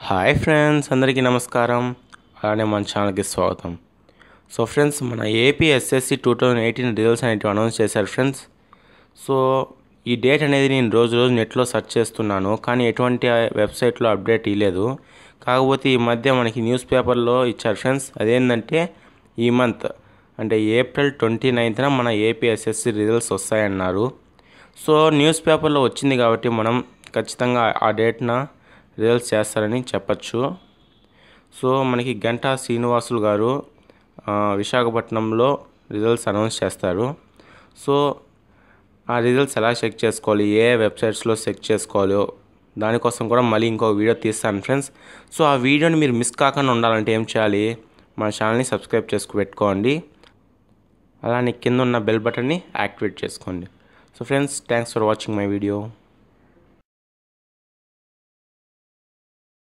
hi friends అందరికీ నమస్కారం అలానే మన ఛానల్కి స్వాగతం సో ఫ్రెండ్స్ మన AP SSC two thousand eighteen results అనేటివి అనౌన్స్ చేశారు ఫ్రెండ్స్ సో ఈ డేట్ అనేది నేను రోజు రోజు నెట్లో సెర్చ్ చేస్తున్నాను కానీ ఎటువంటి వెబ్సైట్లో అప్డేట్ ఇవ్వలేదు కాకపోతే ఈ మధ్య మనకి న్యూస్ పేపర్లో ఇచ్చారు ఫ్రెండ్స్ అదేంటంటే ఈ మంత్ అంటే ఏప్రిల్ ట్వంటీ నైన్త్న మన ఏపీ ఎస్ఎస్సి రిజల్ట్స్ వస్తాయన్నారు సో న్యూస్ పేపర్లో వచ్చింది కాబట్టి మనం ఖచ్చితంగా ఆ డేట్న రిజల్ట్స్ చేస్తారని చెప్పచ్చు సో మనకి గంటా శ్రీనివాసులు గారు ఆ, విశాఖపట్నంలో రిజల్ట్స్ అనౌన్స్ చేస్తారు సో ఆ రిజల్ట్స్ ఎలా చెక్ చేసుకోవాలి ఏ వెబ్సైట్స్లో చెక్ చేసుకోవాలో దానికోసం కూడా మళ్ళీ ఇంకో వీడియో తీస్తాను ఫ్రెండ్స్ సో ఆ వీడియోని మీరు మిస్ కాకుండా ఉండాలంటే ఏం చేయాలి మన ఛానల్ని సబ్స్క్రైబ్ చేసుకు పెట్టుకోండి అలానే కింద ఉన్న బెల్ బటన్ని యాక్టివేట్ చేసుకోండి so friends thanks for watching my video